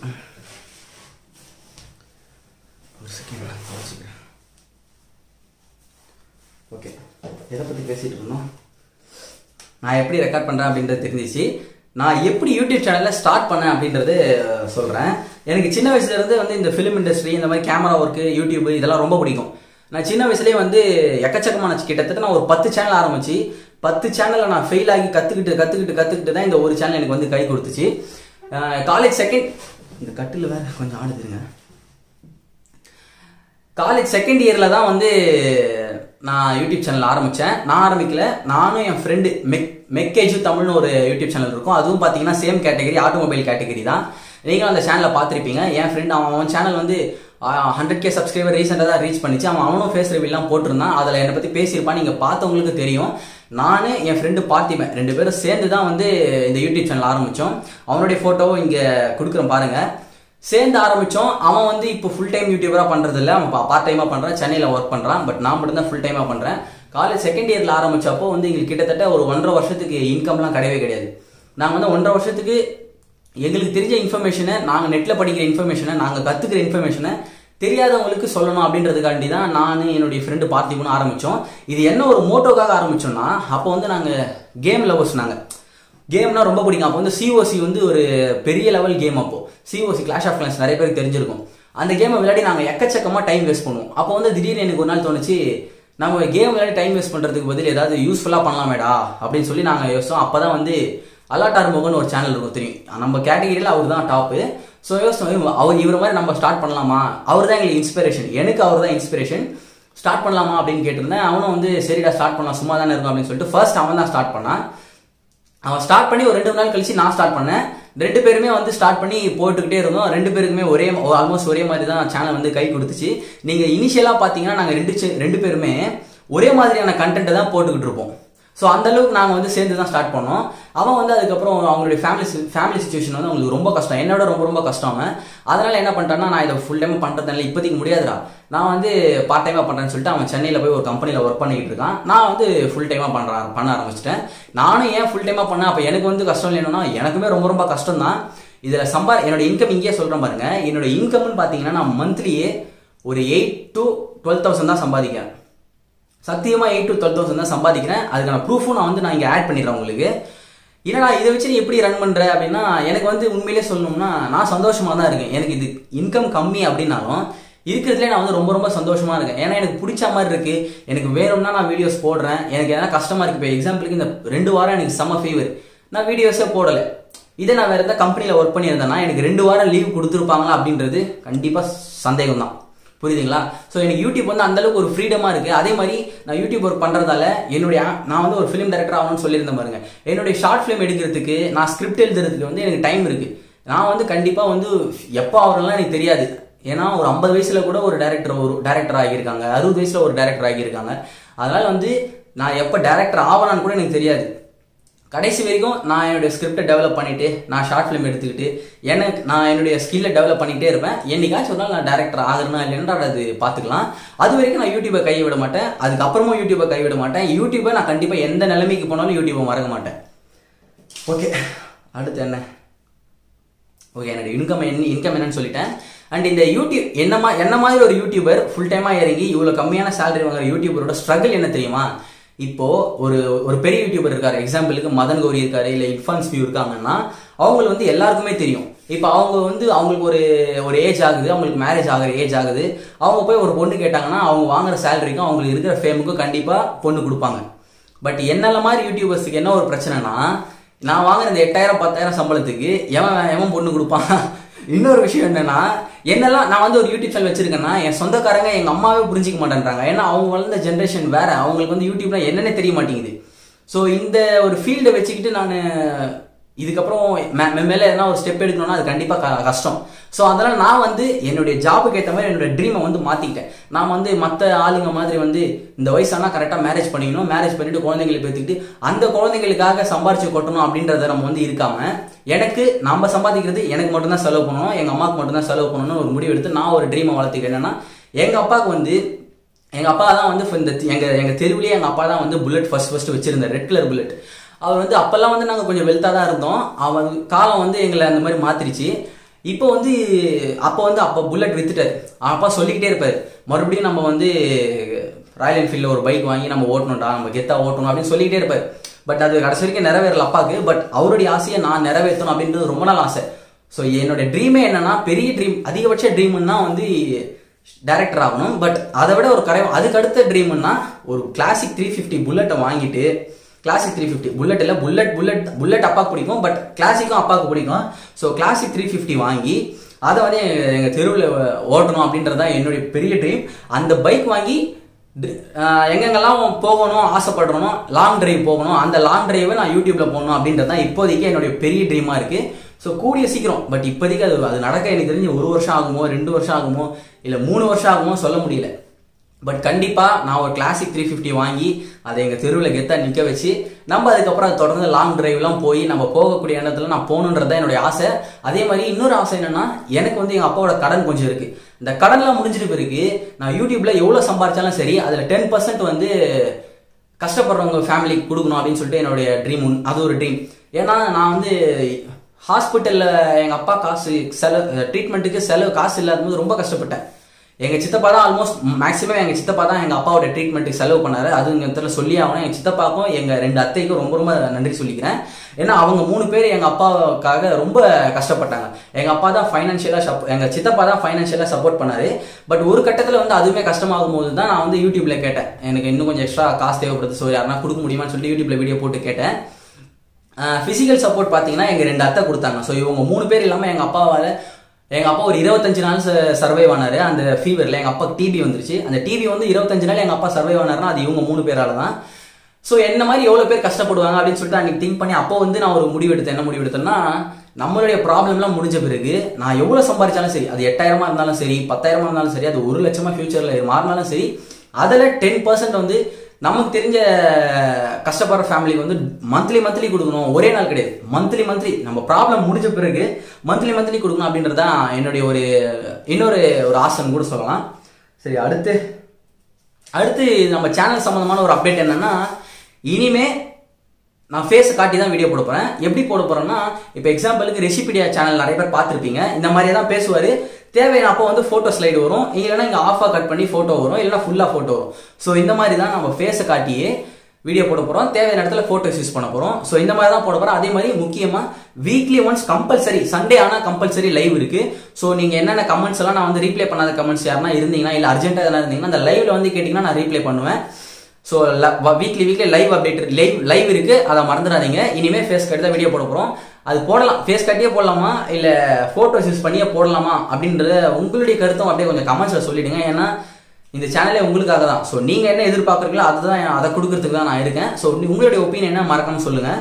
ஒரு செகண்ட் நான் குறைச்சிக்கிறேன் ஓகே எதை பற்றி பேசிகிட்டு இருந்தோம் நான் எப்படி ரெக்கார்ட் பண்ணுறேன் அப்படின்றது தெரிஞ்சிச்சு நான் எப்படி யூடியூப் சேனலில் ஸ்டார்ட் பண்ணேன் அப்படின்றது சொல்கிறேன் எனக்கு சின்ன வயசுலேருந்து வந்து இந்த ஃபிலிம் இண்டஸ்ட்ரி இந்த மாதிரி கேமரா ஒர்க்கு யூடியூப் இதெல்லாம் ரொம்ப பிடிக்கும் நான் சின்ன வயசுலேயே வந்து எக்கச்சக்கமான கிட்டத்தட்ட நான் ஒரு பத்து சேனல் ஆரம்பிச்சு பத்து சேனலில் நான் ஃபெயில் ஆகி கற்றுக்கிட்டு கற்றுக்கிட்டு கற்றுக்கிட்டு தான் இந்த ஒரு சேனல் எனக்கு வந்து கை கொடுத்துச்சு காலேஜ் செகண்ட் இந்த கட்டில் வேற கொஞ்சம் ஆடுதுங்க காலேஜ் செகண்ட் இயர்ல தான் வந்து நான் யூடியூப் சேனல் ஆரம்பிச்சேன் நான் ஆரம்பிக்கல நானும் என் ஃப்ரெண்டு மெக் மெக்கேஜு தமிழ்னு ஒரு யூடியூப் சேனல் இருக்கும் அதுவும் பார்த்தீங்கன்னா சேம் கேட்டகரி ஆட்டோமொபைல் கேட்டகரி தான் நீங்களும் அந்த சேனலை பார்த்துருப்பீங்க என் ஃப்ரெண்ட் அவன் அவன் சேனல் வந்து ஹண்ட்ரட் கே சப்ஸ்கிரைபர் ரீசெண்டாக தான் ரீச் பண்ணிச்சு அவன் அவனும் ஃபேஸ் ரிவில்லாம் போட்டிருந்தான் அதில் என்னை பற்றி பேசியிருப்பான் நீங்கள் பார்த்தவங்களுக்கு தெரியும் நான் என் ஃப்ரெண்டு பார்த்திபன் ரெண்டு பேரும் சேர்ந்து தான் வந்து இந்த யூடியூப் சேனல் ஆரம்பித்தோம் அவனுடைய ஃபோட்டோவும் இங்கே கொடுக்குறேன் பாருங்கள் சேர்ந்து ஆரம்பிச்சோம் அவன் வந்து இப்போ ஃபுல் டைம் யூடியூபரா பண்றது இல்ல அவன் பார்ட் டைமா பண்றான் சென்னையில ஒர்க் பண்றான் பட் நான் மட்டும் தான் ஃபுல் டைமா பண்றேன் காலேஜ் செகண்ட் இயர்ல ஆரம்பிச்சப்போ வந்து எங்களுக்கு கிட்டத்தட்ட ஒரு ஒன்றரை வருஷத்துக்கு இன்கம்லாம் கிடையவே கிடையாது நாங்க வந்து ஒன்றரை வருஷத்துக்கு எங்களுக்கு தெரிஞ்ச இன்ஃபர்மேஷனை நாங்க நெட்ல படிக்கிற இன்ஃபர்மேஷனை நாங்க கத்துக்கிற இன்ஃபர்மேஷனை தெரியாதவங்களுக்கு சொல்லணும் அப்படின்றதுக்காண்டி தான் நான் என்னுடைய ஃப்ரெண்டு பார்த்திபனும் ஆரம்பிச்சோம் இது என்ன ஒரு மோட்டோக்காக ஆரம்பிச்சோம்னா அப்போ வந்து நாங்க கேம் லவர்ஸ் நாங்க கேம்னா ரொம்ப பிடிக்கும் அப்போ வந்து சிஓசி வந்து ஒரு பெரிய லெவல் கேம் அப்போ சிஓசி கிளாஷ் ஆஃப் கிளான்ஸ் நிறைய பேருக்கு தெரிஞ்சிருக்கும் அந்த கேமை விளையாடி நாங்கள் எக்கச்சக்கமாக டைம் வேஸ்ட் பண்ணுவோம் அப்போ வந்து திடீர்னு எனக்கு ஒரு நாள் தோணுச்சு நம்ம கேம் விளையாடி டைம் வேஸ்ட் பண்றதுக்கு பதில் ஏதாவது யூஸ்ஃபுல்லா பண்ணலாமேடா அப்படின்னு சொல்லி நாங்க யோசிச்சோம் அப்பதான் வந்து அலாட்டார் மோகன் ஒரு சேனல் இருக்கும் தெரியும் நம்ம கேட்டகரியில் அவர் தான் டாப்பு ஸோ யோசிச்சோம் அவர் இவர் மாதிரி நம்ம ஸ்டார்ட் பண்ணலாமா அவர் தான் எங்களுக்கு இன்ஸ்பிரேஷன் எனக்கு அவர் தான் இன்ஸ்பிரேஷன் ஸ்டார்ட் பண்ணலாமா அப்படின்னு கேட்டிருந்தேன் அவனும் வந்து சரிடா ஸ்டார்ட் பண்ணலாம் சும்மா தானே இருக்கும் அப்படின்னு சொல்லிட்டு ஃபர்ஸ்ட் அவன் தான் ஸ்டார்ட் பண்ணான் அவன் ஸ்டார்ட் பண்ணி ஒரு ரெண்டு மூணு நாள் கழிச்சு நான் ஸ்டார்ட் பண்ணேன் ரெண்டு பேருமே வந்து ஸ்டார்ட் பண்ணி போட்டுக்கிட்டே இருந்தோம் ரெண்டு பேருக்குமே ஒரே ஆல்மோஸ்ட் ஒரே மாதிரி தான் சேனல் வந்து கை கொடுத்துச்சு நீங்க இனிஷியலா பாத்தீங்கன்னா நாங்க ரெண்டு சே- ரெண்டு பேருமே ஒரே மாதிரியான கண்டென்ட்டை தான் போட்டுக்கிட்டு இருப்போம் ஸோ அந்த அளவுக்கு நாங்கள் வந்து சேர்ந்து தான் ஸ்டார்ட் பண்ணோம் அவன் வந்து அதுக்கப்புறம் அவங்களுடைய ஃபேமிலி ஃபேமிலி சுச்சுவேஷன் வந்து அவங்களுக்கு ரொம்ப கஷ்டம் என்னோட ரொம்ப ரொம்ப கஷ்டம் அவன் அதனால என்ன பண்ணிட்டான்னா நான் இதை ஃபுல் டைம் பண்ணுறதுனால இப்போதைக்கு முடியாதுடா நான் வந்து பார்ட் டைமாக பண்ணுறேன்னு சொல்லிட்டு அவன் சென்னையில் போய் ஒரு கம்பெனியில் ஒர்க் பண்ணிக்கிட்டு இருக்கான் நான் வந்து ஃபுல் டைமாக பண்ணுறேன் பண்ண ஆரம்பிச்சிட்டேன் நானும் ஏன் ஃபுல் டைமாக பண்ணேன் அப்போ எனக்கு வந்து கஷ்டம் இல்லைன்னா எனக்குமே ரொம்ப ரொம்ப கஷ்டம் தான் இதில் சம்பா என்னோட இன்கம் இங்கேயே சொல்கிறேன் பாருங்க என்னோட இன்கம்னு பார்த்தீங்கன்னா நான் மந்த்லியே ஒரு எயிட் டு டுவெல் தௌசண்ட் தான் சம்பாதிக்கிறேன் சத்தியமா எயிட் டு டுவெல் தௌசண்ட் தான் சம்பாதிக்கிறேன் அதுக்கான ப்ரூஃபும் நான் வந்து நான் இங்கே ஆட் பண்ணிடுறேன் உங்களுக்கு என்னடா இதை வச்சு நீ எப்படி ரன் பண்ற அப்படின்னா எனக்கு வந்து உண்மையிலே சொல்லணும்னா நான் சந்தோஷமா தான் இருக்கேன் எனக்கு இது இன்கம் கம்மி அப்படின்னாலும் இருக்கிறதுலே நான் வந்து ரொம்ப ரொம்ப சந்தோஷமா இருக்கேன் ஏன்னா எனக்கு பிடிச்ச மாதிரி இருக்கு எனக்கு வேணும்னா நான் வீடியோஸ் போடுறேன் எனக்கு எதனா கஷ்டமா இருக்கு இப்போ எக்ஸாம்பிளுக்கு இந்த ரெண்டு வாரம் எனக்கு செம்ம ஃபீவர் நான் வீடியோஸே போடலை இதே நான் வேற ஏதாவது கம்பெனியில் ஒர்க் பண்ணியிருந்தேன்னா எனக்கு ரெண்டு வாரம் லீவ் கொடுத்துருப்பாங்களா அப்படின்றது கண்டிப்பாக சந்தேகம் தான் புரியுதுங்களா ஸோ எனக்கு யூடியூப் வந்து அந்த அளவுக்கு ஒரு ஃப்ரீடமா இருக்கு அதே மாதிரி நான் யூடியூப் ஒர்க் பண்றதால என்னுடைய நான் வந்து ஒரு ஃபிலிம் டைரக்டர் ஆகணும்னு சொல்லியிருந்தேன் பாருங்க என்னுடைய ஷார்ட் ஃபிலிம் எடுக்கிறதுக்கு நான் ஸ்கிரிப்ட் எழுதுறதுக்கு வந்து எனக்கு டைம் இருக்கு நான் வந்து கண்டிப்பா வந்து எப்போ ஆகிறலாம் எனக்கு தெரியாது ஏன்னா ஒரு ஐம்பது வயசுல கூட ஒரு டேரக்டர் ஒரு டேரக்டர் ஆகியிருக்காங்க அறுபது வயசுல ஒரு டேரக்டர் ஆகியிருக்காங்க அதனால வந்து நான் எப்போ டேரக்டர் ஆகலான்னு கூட எனக்கு தெரியாது கடைசி வரைக்கும் நான் என்னுடைய ஸ்கிரிப்டை டெவலப் பண்ணிட்டு நான் ஷார்ட் ஃபிலிம் எடுத்துக்கிட்டு எனக்கு நான் என்னுடைய ஸ்கில்லை டெவலப் பண்ணிட்டே இருப்பேன் என்னைக்காச்சும் ஒரு நாள் நான் டேரக்டர் ஆகிறேன்னா இல்லைன்னா அது பார்த்துக்கலாம் அது வரைக்கும் நான் யூடியூபை கை விட மாட்டேன் அதுக்கப்புறமும் யூடியூபை கை விட மாட்டேன் யூடியூபை நான் கண்டிப்பாக எந்த நிலைமைக்கு போனாலும் யூடியூபை மறக்க மாட்டேன் ஓகே அடுத்து என்ன ஓகே என்னோட இன்கம் என்ன இன்கம் என்னன்னு சொல்லிட்டேன் அண்ட் இந்த யூடியூப் என்னமா என்ன மாதிரி ஒரு யூடியூபர் ஃபுல் டைமா இறங்கி இவ்வளவு கம்மியான சேலரி வாங்குற யூடியூபரோட ஸ்ட்ரகிள் என்ன தெரியுமா இப்போ ஒரு ஒரு பெரிய யூடியூபர் இருக்காரு எக்ஸாம்பிளுக்கு மதன் கௌரி இருக்காரு இல்ல இன்ஃபான்ஸ் வியூ இருக்காங்கன்னா அவங்களுக்கு வந்து எல்லாருக்குமே தெரியும் இப்போ அவங்க வந்து அவங்களுக்கு ஒரு ஒரு ஏஜ் ஆகுது அவங்களுக்கு மேரேஜ் ஆகுற ஏஜ் ஆகுது அவங்க போய் ஒரு பொண்ணு கேட்டாங்கன்னா அவங்க வாங்குற சேலரிக்கும் அவங்களுக்கு இருக்கிற ஃபேமுக்கும் கண்டிப்பா பொண்ணு கொடுப்பாங்க பட் என்னென்ன மாதிரி யூடியூபர்ஸுக்கு என்ன ஒரு பிரச்சனைனா நான் வாங்குற இந்த எட்டாயிரம் பத்தாயிரம் சம்பளத்துக்கு எவன் எவன் பொண்ணு கொடுப்பான் இன்னொரு விஷயம் என்னன்னா என்னெல்லாம் நான் வந்து ஒரு யூடியூப் சேனல் வச்சிருக்கேன்னா என் சொந்தக்காரங்க எங்க அம்மாவே புரிஞ்சிக்க மாட்டேன்றாங்க ஏன்னா அவங்க வளர்ந்த ஜென்ரேஷன் வேற அவங்களுக்கு வந்து யூடியூப்னா என்னன்னே தெரிய மாட்டேங்குது ஸோ இந்த ஒரு ஃபீல்டை வச்சுக்கிட்டு நான் இதுக்கப்புறம் மே- மே- மேல எதனா ஒரு ஸ்டெப் எடுக்கணும்னா அது கண்டிப்பா க- கஷ்டம் ஸோ அதனால நான் வந்து என்னுடைய ஜாபுக்கு ஏற்ற மாதிரி என்னோட ட்ரீமை வந்து மாத்திக்கிட்டேன் நான் வந்து மற்ற ஆளுங்க மாதிரி வந்து இந்த வயசானா கரெக்டாக மேரேஜ் பண்ணிக்கணும் மேரேஜ் பண்ணிட்டு குழந்தைங்களை பேத்துக்கிட்டு அந்த குழந்தைங்களுக்காக சம்பாரிச்சு கொட்டணும் அப்படின்றத நம்ம வந்து இருக்காம எனக்கு நம்ம சம்பாதிக்கிறது எனக்கு மட்டும்தான் செலவு பண்ணணும் எங்க அம்மாவுக்கு மட்டும்தான் செலவு பண்ணணும்னு ஒரு முடிவு எடுத்து நான் ஒரு ட்ரீமை வளர்த்துக்கிட்டேன் என்னன்னா எங்க அப்பாவுக்கு வந்து எங்க அப்பா தான் வந்து இந்த எங்க எங்க தெருவிலேயே எங்க அப்பா தான் வந்து புல்லட் ஃபர்ஸ்ட் ஃபர்ஸ்ட் வச்சிருந்தார் ரெட் கலர் புல்லட் அவர் வந்து அப்பெல்லாம் வந்து நாங்க கொஞ்சம் வெல்த்தா தான் இருந்தோம் அவன் காலம் வந்து எங்களை அந்த மாதிரி மாத்திருச்சு இப்போ வந்து அப்போ வந்து அப்போ புல்லட் வித்துட்டாரு அப்பா சொல்லிக்கிட்டே இருப்பாரு மறுபடியும் நம்ம வந்து ராயல் என்ஃபீல்டில் ஒரு பைக் வாங்கி நம்ம ஓட்டணும்டா நம்ம கெத்தா ஓட்டணும் அப்படின்னு சொல்லிக்கிட்டே இருப்பாரு பட் அது கடைசி வரைக்கும் நிறைவேறல அப்பாவுக்கு பட் அவருடைய ஆசையை நான் நிறைவேற்றணும் அப்படின்றது ரொம்ப நாள் ஆசை ஸோ என்னோட ட்ரீமே என்னன்னா பெரிய ட்ரீம் அதிகபட்ச ட்ரீம்னா வந்து டைரக்டர் ஆகணும் பட் அதை விட ஒரு கரை அதுக்கு அடுத்த ட்ரீம்னா ஒரு கிளாசிக் த்ரீ ஃபிஃப்டி புல்லட்டை வாங்கிட்டு கிளாசிக் த்ரீ ஃபிஃப்டி புல்லட் இல்லை புல்லட் புல்லட் புல்லட் அப்பாவுக்கு பிடிக்கும் பட் கிளாசிக்கும் அப்பாவுக்கு பிடிக்கும் ஸோ கிளாசிக் த்ரீ ஃபிஃப்டி வாங்கி அதை வந்து எங்க- எங்க தெருவில் ஓட்டணும் அப்படின்றதான் என்னுடைய பெரிய ட்ரீம் அந்த பைக் வாங்கி டி- ஆஹ் எங்கெங்கெல்லாம் போகணும் ஆசைப்படுறனோ லாங் டிரைவ் போகணும் அந்த லாங் டிரைவை நான் யூடியூப்ல போகணும் அப்படின்றது தான் இப்போதைக்கு என்னுடைய பெரிய ட்ரீமா இருக்கு ஸோ கூடிய சீக்கிரம் பட் இப்போதைக்கு அது அது நடக்க எனக்கு தெரிஞ்சு ஒரு வருஷம் ஆகுமோ ரெண்டு வருஷம் ஆகுமோ இல்லை மூணு வருஷம் ஆகுமோ சொல்ல முடியல பட் கண்டிப்பா நான் ஒரு கிளாசிக் த்ரீ ஃபிஃப்டி வாங்கி அதை எங்க தெருவில் கெத்தா நிக்க வச்சு நம்ம அதுக்கப்புறம் அது தொடர்ந்து லாங் டிரைவ்லாம் போய் நம்ம போகக்கூடிய இடத்துல நான் போகணுன்றதான் என்னுடைய ஆசை அதே மாதிரி இன்னொரு ஆசை என்னன்னா எனக்கு வந்து எங்க அப்பாவோட கடன் கொஞ்சம் இருக்கு இந்த கடன்லாம் முடிஞ்சிட்டு பிறகு நான் யூடியூப்ல எவ்வளவு சம்பாரிச்சாலும் சரி அதுல டென் பர்சன்ட் வந்து கஷ்டப்படுறவங்க ஃபேமிலிக்கு கொடுக்கணும் அப்படின்னு சொல்லிட்டு என்னுடைய ட்ரீம் அது ஒரு ட்ரீம் ஏன்னா நான் வந்து ஹாஸ்பிட்டல்ல எங்க அப்பா காசு செலவு ட்ரீட்மெண்ட்டுக்கு செலவு காசு இல்லாத போது ரொம்ப கஷ்டப்பட்டேன் எங்க சித்தப்பா தான் ஆல்மோஸ்ட் மேக்ஸிமம் எங்க சித்தப்பா தான் எங்க அப்பாவோட ட்ரீட்மெண்ட்டுக்கு செலவு பண்ணாரு அது இந்த இடத்துல சொல்லி ஆகணும் எங்க சித்தப்பாக்கும் எங்க ரெண்டு அத்தைக்கும் ரொம்ப ரொம்ப நன்றி சொல்லிக்கிறேன் ஏன்னா அவங்க மூணு பேர் எங்க அப்பாவுக்காக ரொம்ப கஷ்டப்பட்டாங்க எங்க அப்பா தான் ஃபைனான்ஷியலா எங்க சித்தப்பா தான் ஃபைனான்ஷியலா சப்போர்ட் பண்ணாரு பட் ஒரு கட்டத்துல வந்து அதுவுமே கஷ்டமாகும் போது தான் நான் வந்து யூடியூப்ல கேட்டேன் எனக்கு இன்னும் கொஞ்சம் எக்ஸ்ட்ரா காசு தேவைப்படுது ஸோ யாருன்னா கொடுக்க முடியுமான்னு சொல்லிட்டு யூடியூப்ல வீடியோ போட்டு கேட்டேன் ஃபிசிக்கல் சப்போர்ட் பார்த்தீங்கன்னா எங்கள் ரெண்டு அத்தை கொடுத்தாங்க ஸோ இவங்க மூணு பேர் இல்லாமல் எங்கள் அப்பாவால் எங்கள் அப்பா ஒரு இருபத்தஞ்சு நாள் சர்வைவ் ஆனாரு அந்த ஃபீவரில் எங்கள் அப்பா டிபி வந்துருச்சு அந்த டிபி வந்து இருபத்தஞ்சு நாள் எங்கள் அப்பா சர்வைவ் ஆனாருன்னா அது இவங்க மூணு பேரால தான் ஸோ என்ன மாதிரி எவ்வளோ பேர் கஷ்டப்படுவாங்க அப்படின்னு சொல்லிட்டு அன்னைக்கு திங்க் பண்ணி அப்போ வந்து நான் ஒரு முடிவு எடுத்தேன் என்ன முடிவு எடுத்தேன்னா நம்மளுடைய ப்ராப்ளம்லாம் முடிஞ்ச பிறகு நான் எவ்வளோ சம்பாதிச்சாலும் சரி அது எட்டாயிரமா இருந்தாலும் சரி பத்தாயிரமா இருந்தாலும் சரி அது ஒரு லட்சமா ஃபியூச்சரில் மாறினாலும் சரி அதில் டென் பர்சன்ட் வந்து நமக்கு தெரிஞ்ச கஷ்டப்படுற ஃபேமிலிக்கு வந்து மந்த்லி மந்த்லி கொடுக்கணும் ஒரே நாள் கிடையாது மந்த்லி மந்த்லி நம்ம ப்ராப்ளம் முடிஞ்ச பிறகு மந்த்லி மந்த்லி கொடுக்கணும் அப்படின்றது தான் என்னுடைய ஒரு இன்னொரு ஒரு ஆசைன்னு கூட சொல்லலாம் சரி அடுத்து அடுத்து நம்ம சேனல் சம்மந்தமான ஒரு அப்டேட் என்னன்னா இனிமே நான் ஃபேஸை காட்டி தான் வீடியோ போட போறேன் எப்படி போட போறேன்னா இப்போ எக்ஸாம்பிளுக்கு ரெசிபிடியா சேனல் நிறைய பேர் பார்த்துருப்பீங்க இந்த மாதிரியே தான் பேசுவாரு தேவையான அப்போ வந்து ஃபோட்டோ ஸ்லைடு வரும் இல்லைன்னா இங்கே ஆஃபாக கட் பண்ணி ஃபோட்டோ வரும் இல்லைன்னா ஃபுல்லாக ஃபோட்டோ வரும் ஸோ இந்த மாதிரி தான் நம்ம ஃபேஸை காட்டியே வீடியோ போட போகிறோம் தேவையான இடத்துல ஃபோட்டோஸ் யூஸ் பண்ண போகிறோம் ஸோ இந்த மாதிரி தான் போட போகிறோம் அதே மாதிரி முக்கியமாக வீக்லி ஒன்ஸ் கம்பல்சரி சண்டே ஆனால் கம்பல்சரி லைவ் இருக்கு ஸோ நீங்கள் என்னென்ன கமெண்ட்ஸ் எல்லாம் நான் வந்து ரீப்ளே பண்ணாத கமெண்ட்ஸ் யாருன்னா இருந்தீங்கன்னா இல்லை அர்ஜென்ட்டாக எதனா இருந்தீங்கன்னா அந்த லைவ்ல வந்து கேட்டிங்கன்னா நான் ரீப்ளே பண்ணுவேன் so weekly weekly live update live live இருக்கு அதை மறந்துடாதீங்க இனிமே ஃபேஸ் கட்டி தான் வீடியோ போட போகிறோம் அது போடலாம் ஃபேஸ் கட்டியே போடலாமா இல்லை ஃபோட்டோஸ் யூஸ் பண்ணியே போடலாமா அப்படின்றத உங்களுடைய கருத்தும் அப்படியே கொஞ்சம் கமெண்ட்ஸில் சொல்லிடுங்க ஏன்னா இந்த சேனலே உங்களுக்காக தான் ஸோ நீங்கள் என்ன எதிர்பார்க்குறீங்களோ அதுதான் அதை கொடுக்கறதுக்கு தான் நான் இருக்கேன் ஸோ உங்களுடைய ஒப்பீனியன் என்ன மறக்காம சொல்லுங்கள்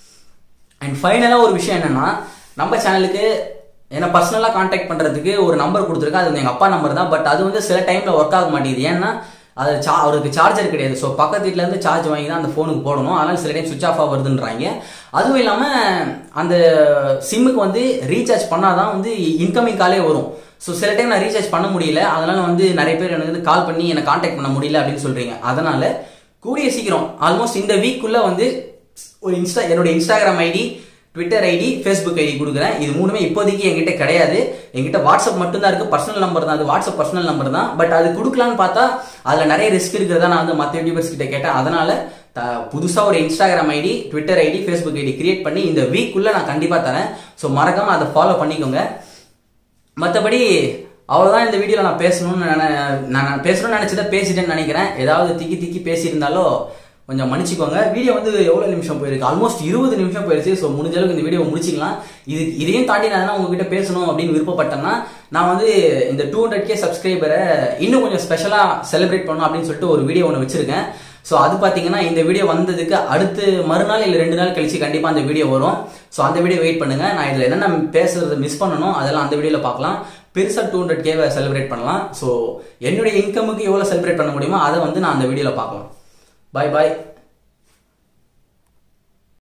அண்ட் ஃபைனலாக ஒரு விஷயம் என்னன்னா நம்ம சேனலுக்கு என்ன பர்சனலாக காண்டாக்ட் பண்ணுறதுக்கு ஒரு நம்பர் கொடுத்துருக்கேன் அது வந்து எங்கள் அப்பா நம்பர் தான் பட் அது வந்து சில டைமில் ஒர்க் ஆக மாட்டேங்குது ஏன்னா அது சா அவருக்கு சார்ஜர் கிடையாது ஸோ பக்கத்து வீட்டிலேருந்து சார்ஜ் வாங்கி தான் அந்த ஃபோனுக்கு போடணும் அதனால சில டைம் சுவிச் ஆஃப் வருதுன்றாங்க அதுவும் இல்லாமல் அந்த சிம்முக்கு வந்து ரீசார்ஜ் பண்ணாதான் வந்து இன்கமிங் காலே வரும் ஸோ சில டைம் நான் ரீசார்ஜ் பண்ண முடியல அதனால வந்து நிறைய பேர் எனக்கு வந்து கால் பண்ணி என்னை காண்டாக்ட் பண்ண முடியல அப்படின்னு சொல்றீங்க அதனால கூடிய சீக்கிரம் ஆல்மோஸ்ட் இந்த வீக்குள்ள வந்து ஒரு இன்ஸ்டா என்னோட Instagram ID Twitter ID Facebook ID கொடுக்குறேன் இது மூணுமே இப்போதைக்கு என்கிட்ட கிடையாது என்கிட்ட வாட்ஸ்அப் மட்டும்தான் இருக்கு பர்சனல் நம்பர் தான் அது வாட்ஸ்அப் பர்சனல் நம்பர் தான் பட் அது கொடுக்கலான்னு பார்த்தா அதில் நிறைய ரிஸ்க் இருக்கிறதா நான் வந்து மற்ற யூடியூபர்ஸ் கிட்ட கேட்டேன் அதனால புதுசாக ஒரு Instagram ID Twitter ID Facebook ID create பண்ணி இந்த வீக்குள்ள நான் கண்டிப்பாக தரேன் ஸோ மறக்காம அதை ஃபாலோ பண்ணிக்கோங்க மற்றபடி அவ்வளோதான் இந்த வீடியோவில் நான் பேசணும்னு நான் பேசணும்னு நினச்சதை பேசிட்டேன்னு நினைக்கிறேன் ஏதாவது திக்கி திக்கி பேசியிருந்தாலோ கொஞ்சம் மன்னிச்சுக்கோங்க வீடியோ வந்து எவ்வளோ நிமிஷம் போயிருக்கு ஆல்மோஸ்ட் இருபது நிமிஷம் போயிருச்சு ஸோ முடிஞ்ச அளவுக்கு இந்த வீடியோ முடிச்சிக்கலாம் இது இதையும் தாண்டி நான் எதனா உங்ககிட்ட பேசணும் அப்படின்னு விருப்பப்பட்டேன்னா நான் வந்து இந்த டூ ஹண்ட்ரட் கே சப்ஸ்கிரைபரை இன்னும் கொஞ்சம் ஸ்பெஷலாக செலிப்ரேட் பண்ணணும் அப்படின்னு சொல்லிட்டு ஒரு வீடியோ ஒன்று வச்சிருக்கேன் ஸோ அது பார்த்தீங்கன்னா இந்த வீடியோ வந்ததுக்கு அடுத்து மறுநாள் இல்லை ரெண்டு நாள் கழிச்சு கண்டிப்பாக அந்த வீடியோ வரும் ஸோ அந்த வீடியோ வெயிட் பண்ணுங்க நான் இதில் என்னென்ன பேசுறது மிஸ் பண்ணணும் அதெல்லாம் அந்த வீடியோவில் பார்க்கலாம் பெருசாக டூ ஹண்ட்ரட் கேவை செலிப்ரேட் பண்ணலாம் ஸோ என்னுடைய இன்கமுக்கு எவ்வளோ செலிப்ரேட் பண்ண முடியுமோ அதை வந்து நான் அந்த வீடியோவில் பார்க்கலாம் பாய் பாய்